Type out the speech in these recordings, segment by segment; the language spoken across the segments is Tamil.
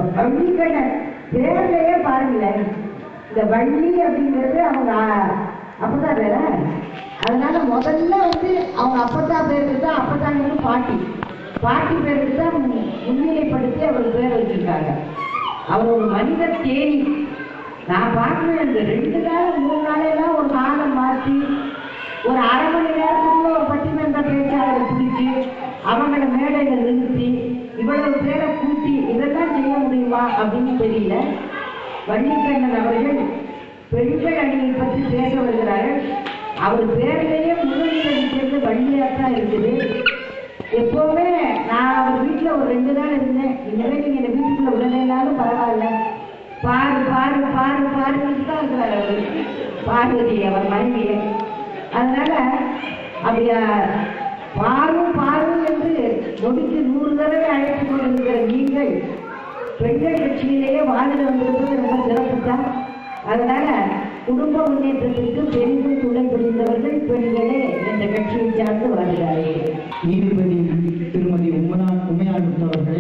வள்ளிக்கண்ணன் பேர்லயே பாருங்களேன் இந்த வள்ளி அப்படிங்கிறது அவங்க அப்பதா பேர அதனால முதல்ல வந்து அவங்க அப்பத்தா பேருக்கு தான் அப்பத்தாங்க பாட்டி பாட்டி பேருக்கு தான் மு- முன்னிலைப்படுத்தி அவர் பேர் வச்சிருக்காங்க அவர் ஒரு மனித தேனி நான் பார்க்கணும் இந்த ரெண்டு நாள் மூணு நாளெல்லாம் ஒரு நாளை மாற்றி ஒரு அரை மணி நேரத்துக்குள்ள ஒரு பட்டிமன்ற பேச்சாளரை பிடிச்சி அவங்கள மேடையில நிறுத்தி இவ்வளவு பேரை கூட்டி இதெல்லாம் செய்ய முடியுமா அப்படின்னு தெரியல வள்ளிக்கண்ணன் அவர்கள் பெண்கள் அணியை பற்றி பேச வருகிறார்கள் அவர் பேரிலேயே முன்னிலை இருக்கிறது வள்ளியாத்தான் இருக்குது எப்பவுமே நான் அவர் வீட்டுல ஒரு ரெண்டு நாள் இருந்தேன் இனிமே நீங்க இந்த வீட்டுக்குள்ள விடலைனாலும் பரவாயில்ல பாரு பாரு பாரு பாருன்னு தான் இருக்கிறார் அவரு பார்வதி அவர் மனைவியை அதனால அப்படியா பாரும் பாரும் என்று நொடிக்கு நூறு தடவை அழைத்து கொண்டிருக்கிற நீங்கள் பெண்கள் கட்சியிலேயே வாதிட வந்திருப்பது ரொம்ப சிறப்பு தான் அதனால குடும்ப முன்னேற்றத்திற்கு பெரிதும் துணை புரிந்தவர்கள் பெண்களே இந்த கட்சியை சார்ந்து வருகிறார்கள் நீதிபதி திருமதி உமனா உமையாள் அவர்களே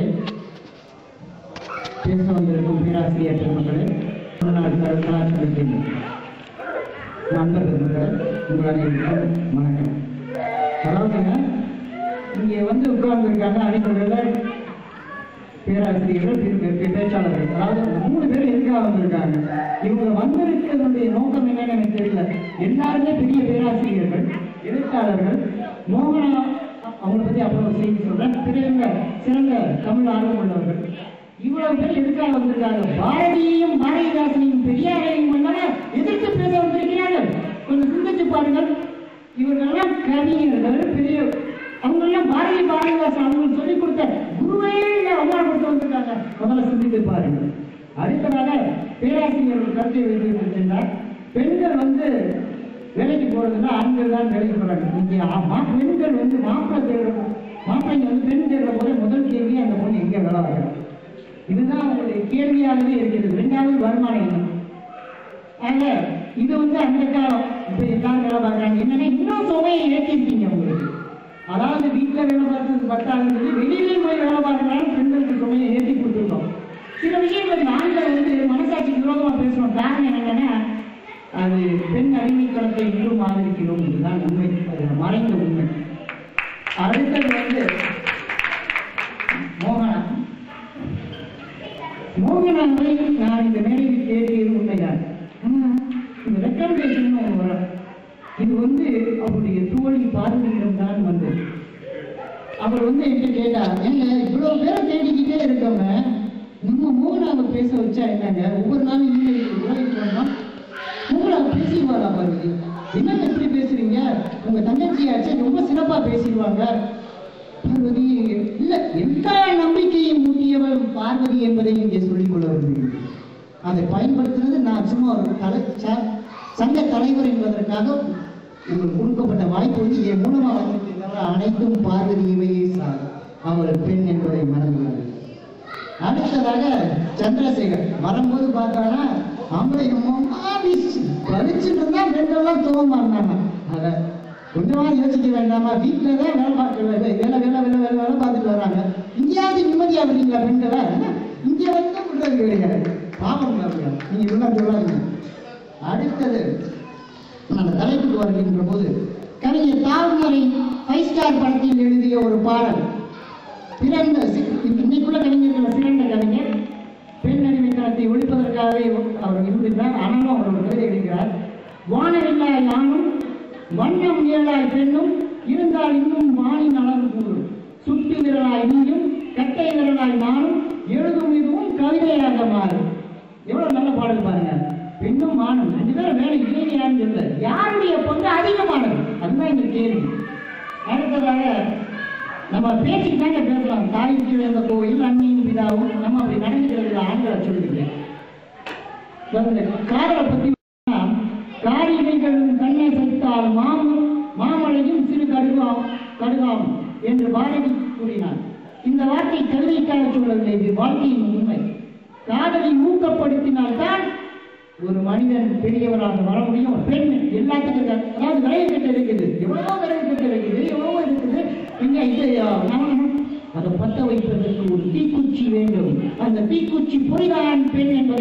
பேச வந்திருக்கும் பேராசிரியர் பெருமக்களே தமிழ்நாடு கலாச்சாரத்தின் நண்பர் பெருமக்களே உங்கள் அனைவருக்கும் வணக்கம் அதாவதுங்க இங்கே வந்து உட்கார்ந்துருக்காங்க அனைவர்கள் பேராசிரியர்கள் பே- பே- பேச்சாளர்கள் அதாவது இந்த மூணு பேர் எதுக்காக வந்திருக்காங்க இவங்க வந்திருக்கிறதுடைய நோக்கம் என்னன்னு எனக்கு தெரியல எல்லாருமே பெரிய பேராசிரியர்கள் எழுத்தாளர்கள் மோகனா அவங்கள பத்தி அப்புறம் ஒரு செய்தி சொல்றேன் சிறந்த சிறந்த தமிழ் ஆர்வம் உள்ளவர்கள் இவ்வளவு பேர் எதுக்காக வந்திருக்காங்க பாரதியையும் பாரதிதாசனையும் பெரியாரையும் மன்னரை எதிர்த்து பேச வந்திருக்கிறார்கள் கொஞ்சம் சிந்திச்சு பாருங்கள் இவர்களெல்லாம் கவிஞர்கள் பெரிய அவங்க எல்லாம் பாரதி பாரதிதாசன் அவங்களுக்கு சொல்லிக் கொடுத்த குருவே அவமானப்படுத்த வந்திருக்காங்க முதல்ல சிந்தித்து பாருங்க அடுத்ததாக பேராசிரியர் ஒரு கருத்தை வைத்திருக்கின்றார் பெண்கள் வந்து வேலைக்கு போறதுன்னா ஆண்கள் தான் வேலைக்கு போறாங்க இங்கே ஆமா பெண்கள் வந்து மாப்பிள்ளை தேடுற மாப்பிள்ளைங்க வந்து பெண் தேடுற போது முதல் கேள்வி அந்த பொண்ணு எங்க வேலை பார்க்கணும் இதுதான் அவங்களுடைய கேள்வியாகவே இருக்கிறது ரெண்டாவது வருமானம் என்ன ஆக இது வந்து அந்த காலம் இப்ப எல்லாரும் வேலை பார்க்கறாங்க என்னன்னா இன்னும் சுமையை ஏற்றிருக்கீங்க உங்களுக்கு அதாவது வீட்டுல வேலை பார்த்தது பத்தாதுன்னு சொல்லி வெளியிலேயும் போய் வேலை பார்க்கறாங்க பெண்களுக்கு சுமையை ஏற்றி கொடுத்துருக்கோம் சில விஷயங்கள் ஆண்கள் வந்து மனசாட்சி விரோதமா பேசுறோம் காரணம் என்னன்னா அது பெண் அடிமைத்தனத்தை இன்னும் ஆதரிக்கிறோம் இதுதான் உண்மை அது மறைந்த உண்மை அடுத்தது வந்து மோகனா மோகனாவை நான் இந்த மேடையில் தேடியது உண்மைதான் ஆனா, இந்த ரெக்கமெண்டேஷன் ஒன்று வரும் இது வந்து அவருடைய தோழி பார்வையிடம் தான் வந்தது அவர் வந்து என்கிட்ட கேட்டா ஏங்க இவ்வளவு பேரை தேடிக்கிட்டே இருக்கவங்க நம்ம மோகனாவை பேச வச்சா என்னங்க ஒவ்வொரு நாளும் இமெயில் உலகிட்டு வந்தோம் மோகனா பேசிடுவாரா பார்வதி என்னங்க எப்படி பேசுறீங்க உங்க தங்கச்சியாச்சு ரொம்ப சிறப்பா பேசிடுவாங்க பார்வதி இல்ல எல்லா நம்பிக்கையும் ஊட்டியவள் பார்வதி என்பதை இங்கே சொல்லிக் கொள்ள விரும்புகிறேன் அதை பயன்படுத்துறது நான் சும்மா ஒரு தலை ச- சங்க தலைவர் என்பதற்காக உங்களுக்கு கொடுக்கப்பட்ட வாய்ப்பு வந்து என் மூலமா வந்திருக்கு தவிர அனைத்தும் பார்வதி இவையே சார் அவள் பெண் என்பதை மறந்துள்ளார்கள் அடுத்ததாக சந்திரசேகர் வரும்போது பார்த்தானா ஆம்பளை பறிச்சுட்டு இருந்தா பெண்கள்லாம் துவமா இருந்தாங்க அத கொஞ்சமா யோசிக்க வேண்டாமா வீட்டுல தான் வேலை பார்க்க வேலை வேலை வேலை வேலை வேலை வேலை பார்த்துட்டு வராங்க இங்கேயாவது நிம்மதியா வரீங்களா பெண்களை இங்க வந்து விடுறது கிடையாது பாவம் அப்படியா நீங்க இதெல்லாம் சொல்லாதீங்க அடுத்தது அந்த தலைப்புக்கு வருகின்ற போது கவிஞர் தாழ்மறை ஃபைவ் ஸ்டார் படத்தில் எழுதிய ஒரு பாடல் பிறந்த சி- இன்னைக்குள்ள கவிஞர்கள் சிறந்த கவிஞர் பெண் அடிமைத்தனத்தை ஒழிப்பதற்காகவே அவர் இருந்திருக்கிறார் ஆனாலும் அவர் ஒரு கவிதை எழுதுகிறார் வானவில்லாய் நானும் வண்ணம் ஏழாய் பெண்ணும் இருந்தால் இன்னும் வானின் அளவு கூறும் சுட்டு விரலாய் நீயும் கட்டை விரலாய் நானும் எழுதும் இதுவும் கவிதையாக மாறும் எவ்வளவு நல்ல பாடல் பாருங்க பெண்ணும் மானும் ரெண்டு பேரும் வேலை இல்லையான்னு தெரியல யாருடைய பங்கு அதிகமானது அதுதான் இந்த கேள்வி அடுத்ததாக நம்ம பேசிக்கிட்டாங்க பேசலாம் தாய்க்கு வேந்த கோயில் அண்ணியும் பிதாவும் நம்ம அப்படி நடந்துக்கிறது ஆண்களை சொல்லுங்க இந்த காதலை பத்தி பார்த்தா, காரிகைகளும் கண்ணை சைத்தால் மாமும் மாமழையும் சிறு கடுகாம் கடுகாம் என்று பாரதி கூறினார் இந்த வார்த்தை கவிதைக்காக சொல்லவில்லை இது வாழ்க்கையின் உண்மை காதலை ஊக்கப்படுத்தினால்தான் ஒரு மனிதன் பெரியவராக வர முடியும் ஒரு பெண் எல்லாத்துக்கும் இருக்க- அதாவது விளைவு கட்டு இருக்குது எவ்வளவோ விளைவு கட்டு இருக்குது எவ்வளவோ இருக்குது இங்க இது அஹ், நம்ம அதை பத்த வைப்பதற்கு ஒரு தீக்குச்சி வேண்டும் அந்த தீக்குச்சி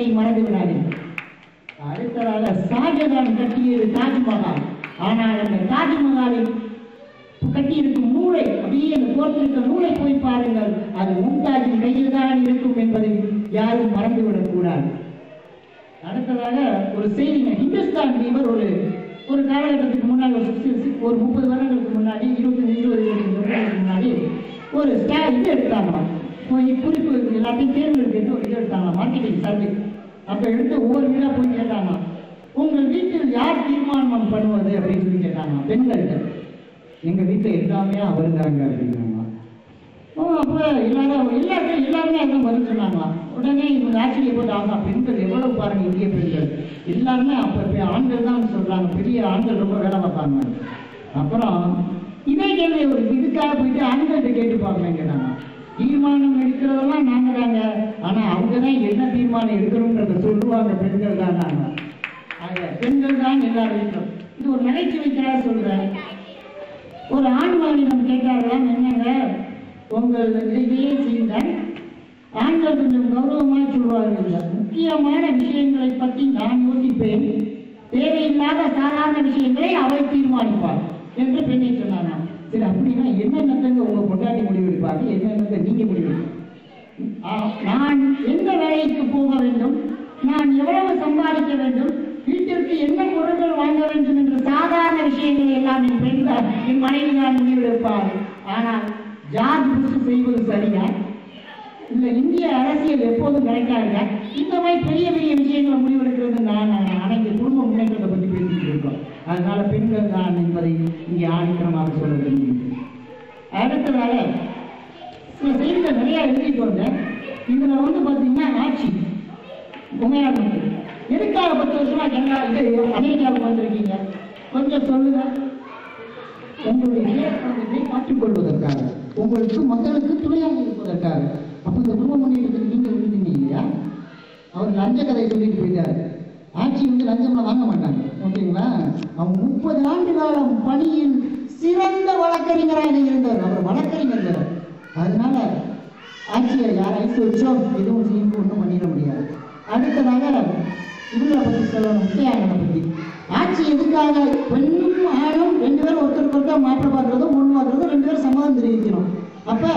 என்பதை மறந்து விடாதீர்கள் அடுத்ததாக ஷாஜகான் கட்டியது தாஜ்மஹால் ஆனால் அந்த தாஜ்மஹாலில் கட்டியிருக்கும் நூலை அப்படியே அந்த கோர்த்திருக்க நூலை போய் பாருங்கள் அது மும்தாஜின் கையில் தான் இருக்கும் என்பதை யாரும் மறந்துவிடக் கூடாது அடுத்ததாக ஒரு செய்திங்க ஹிந்துஸ்தான் ஃபீவர் ஒரு ஒரு காலகட்டத்துக்கு முன்னாடி ஒரு sixty- ஒரு முப்பது வருடங்களுக்கு முன்னாடி இருபத்தஞ்சு இருபது இருபத்தஞ்சு வருடங்களுக்கு முன்னாடி ஒரு ஸ்டா இது எடுத்தாங்களாம் போய் குறிப்பு எல்லாத்தையும் தேர்வு எடுத்து ஒரு இது எடுத்தாங்களாம் மார்க்கெட்டிங் சர்வே அப்போ எடுத்து ஒவ்வொரு வீடாக போய் கேட்டாங்களாம் உங்கள் வீட்டில் யார் தீர்மானம் பண்ணுவது அப்படின்னு சொல்லி கேட்டாங்களாம் பெண்கள்கிட்ட எங்க வீட்டில் எல்லாமே அவர் தாங்க அப்படின்னாங்க ஓ அப்போ எல்லாரும் எல்லாருக்கும் எல்லாருமே அதான் பதில் சொன்னாங்களாம் உடனே இவங்க ஆச்சரியப்பட்டாங்க பெண்கள் எவ்வளவு பாருங்க இந்திய பெண்கள் எல்லாருமே அப்போ இப்போ ஆண்கள் தான் சொல்றாங்க பெரிய ஆண்கள் ரொம்ப வேலை பார்ப்பாங்க அப்புறம் இதே கேள்வி ஒரு இதுக்காக போயிட்டு ஆண்கள்கிட்ட கேட்டு பார்க்கலன்னு கேட்டாங்க தீர்மானம் எடுக்கிறதெல்லாம் நாங்க தாங்க ஆனா அவங்க தான் என்ன தீர்மானம் எடுக்கணுன்றத சொல்லுவாங்க பெண்கள் தான் நாங்க ஆக பெண்கள் தான் எல்லாரும் வீட்டிலும் இது ஒரு நகைச்சுவைக்காக சொல்றேன் ஒரு ஆண் மகனிடம் கேட்டார்களாம் என்னங்க உங்கள் இதையே செய்தால் ஆண்கள் கொஞ்சம் கௌரவமாக சொல்வார்கள் முக்கியமான விஷயங்களை பற்றி நான் யோசிப்பேன் தேவையில்லாத சாதாரண விஷயங்களை அவள் தீர்மானிப்பாள் என்று பெண்ணை சொன்னாங்க சரி அப்படின்னா என்னென்னத்தங்க உங்க பொண்டாட்டி முடிவெடுப்பாங்க என்னென்னத்தை நீங்க முடிவெடுப்பீங்க ஆ, நான் எந்த வேலைக்கு போக வேண்டும் நான் எவ்வளவு சம்பாதிக்க வேண்டும் வீட்டிற்கு என்ன பொருட்கள் வாங்க வேண்டும் என்ற சாதாரண விஷயங்களை எல்லாம் என் பெண்கள் என் மனைவி தான் முடிவெடுப்பார் ஆனால் ஜார்ஜ் புஷ் செய்வது சரியா இல்ல இந்திய அரசியல் எப்போதும் கரெக்டா இருக்கா இந்த மாதிரி பெரிய பெரிய விஷயங்களை முடிவெடுக்கிறது நான் அனைத்து குடும்ப முன்னேற்றத்தை பத்தி பேசிட்டு இருக்கோம் அதனால பெண்கள் தான் என்பதை இங்கே ஆணித்தரமாக சொல்ல விரும்புகிறேன் அடுத்ததாக சில செய்திகள் நிறைய எழுதிட்டு வந்தேன் இதுல வந்து பாத்தீங்கன்னா ஆட்சி உண்மையான மக்கள் எதுக்காக பத்து வருஷமா கனடா இது அமெரிக்காவுக்கு வந்திருக்கீங்க கொஞ்சம் சொல்லுங்க உங்களுடைய சுயத்தை மாற்றிக்கொள்வதற்காக உங்களுக்கு மக்களுக்கு துணையாக இருப்பதற்காக அப்ப இந்த குடும்ப முன்னேற்றத்துக்கு நீங்க விரும்புங்க இல்லையா அவர் லஞ்ச கதை சொல்லிட்டு போயிட்டாரு ஆட்சி வந்து லஞ்சம்லாம் வாங்க மாட்டாங்க ஓகேங்களா அவங்க முப்பது ஆண்டு காலம் பணியில் சிறந்த வழக்கறிஞராக இருந்தார் அவர் வழக்கறிஞர் வேற. அதனால ஆட்சியை யார் ஐஸ் வச்சோ எதுவும் செய்யும் ஒன்றும் பண்ணிட முடியாது அடுத்ததாக இவங்களை பற்றி சொல்லணும் முத்தையாங்கனை பற்றி ஆட்சி எதுக்காக பெண்ணும் ஆணும் ரெண்டு பேரும் ஒருத்தருக்கு ஒருத்தர் மாற்ற பார்க்கறதும் பொண்ணு பார்க்கறதும் ரெண்டு பேரும் சம்மதம் தெரிவிக்கணும் அப்ப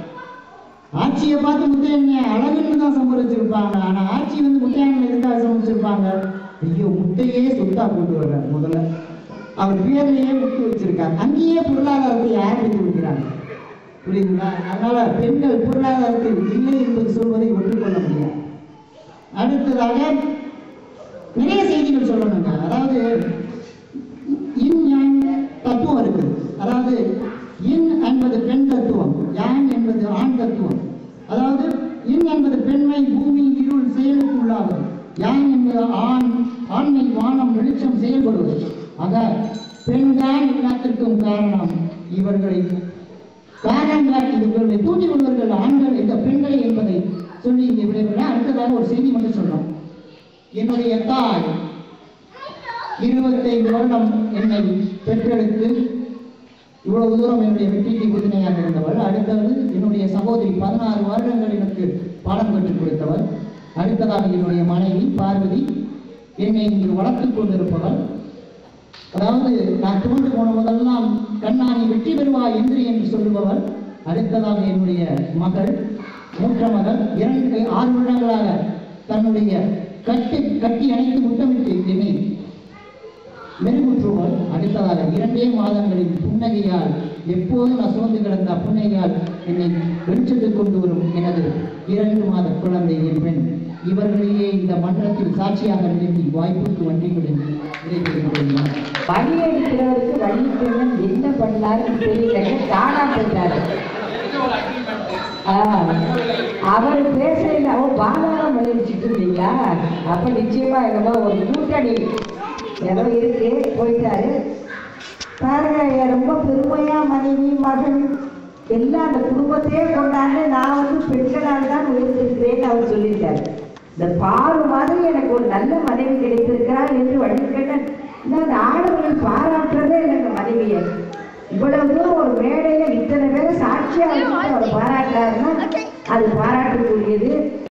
ஆட்சியை பார்த்து முத்தையண்ண அழகுன்னு தான் சம்பளிச்சிருப்பாங்க ஆனா ஆட்சி வந்து முத்தையண்ணன் எதுக்காக சமைச்சிருப்பாங்க ஐயோ முட்டையே சொத்தா கொண்டு வர்றார் முதல்ல அவர் பேர்லயே முட்டு வச்சிருக்காரு அங்கேயே பொருளாதாரத்தை யார் எடுத்து கொடுக்குறாங்க புரியுதுங்களா அதனால பெண்கள் பொருளாதாரத்தில் இல்லை என்பது சொல்வதை ஒற்றுக்கொள்ள முடியாது அடுத்ததாக நிறைய செய்திகள் சொல்லணுங்க அதாவது இன் யான் தத்துவம் இருக்குது அதாவது இன் என்பது பெண் தத்துவம் யான் என்பது ஆண் தத்துவம் அதாவது இன் என்பது பெண்மை பூமி இருள் செயலுக்கு உள்ளாவது யான் என்பது ஆண் ஆண்மை வானம் வெளிச்சம் செயல்படுவது ஆக பெண்தான் எல்லாத்திற்கும் காரணம் இவர்களை காரணம் காட்டி இவர்களை தூண்டி கொள்வர்கள் ஆண்கள் இந்த பெண்களை என்பதை சொல்லி இங்கே விடைபெற அடுத்ததாக ஒரு செய்தி மட்டும் சொல்றோம் என்னுடைய தாய் இருபத்தைந்து வருடம் என்னை பெற்றெடுத்து இவ்வளவு தூரம் என்னுடைய வெற்றிக்கு உறுதுணையாக இருந்தவள் அடுத்தது என்னுடைய சகோதரி பதினாறு வருடங்கள் எனக்கு பாடம் கற்றுக் கொடுத்தவள் அடுத்ததாக என்னுடைய மனைவி பார்வதி என்னை இங்கு வளர்த்துக் கொண்டிருப்பவள் அதாவது நான் துவண்டு போன போதெல்லாம் கண்ணா நீ வெற்றி பெறுவாய் என்று என்று சொல்லுபவர் அடுத்ததாக என்னுடைய மகள் மூத்த மகள் இரண்டு ஆறு வருடங்களாக தன்னுடைய கட்டி கட்டி அணைத்து முத்தமிட்டு என்னை மெருகுற்றுவள் அடுத்ததாக இரண்டே மாதங்களின் புன்னகையால் எப்போது நான் சுமந்து கிடந்த புன்னகையால் என்னை வெளிச்சத்துக் கொண்டு வரும் எனது இரண்டு மாத குழந்தை என் பெண் இவர்களையே இந்த மன்றத்தில் சாட்சியாக நிறுத்தி வாய்ப்புக்கு வண்டிகளில் விடைபெறுகிறேன் வழி எடுக்கிறவருக்கு வழி பெண்ணன் என்ன பண்ணாருன்னு தெரியல தானா போயிட்டாரு ஆ, அவர் பேசல அவர் பாதாளம் விளைவிச்சுட்டு இருந்தீங்களா அப்ப நிச்சயமா என்னமோ ஒரு கூட்டணி ஏதோ இருக்கு போயிட்டாரு பாருங்க ரொம்ப பெருமையா மனைவி மகன் எல்லாம் அந்த குடும்பத்தையே கொண்டாந்து நான் வந்து பெண்களால் தான் உயர்ந்திருக்கிறேன்னு அவர் சொல்லியிருக்காரு இந்த பாரு மாதிரி எனக்கு ஒரு நல்ல மனைவி கிடைத்திருக்கிறார் என்று வழிகண்ணன் இந்த ஆடவர்கள் பாராட்டுறதே எனக்கு மனைவியை இவ்வளவு தூரம் ஒரு மேடையில இத்தனை பேரை சாட்சியா வச்சுட்டு அவர் பாராட்டுறாருன்னா அது பாராட்டுக்குரியது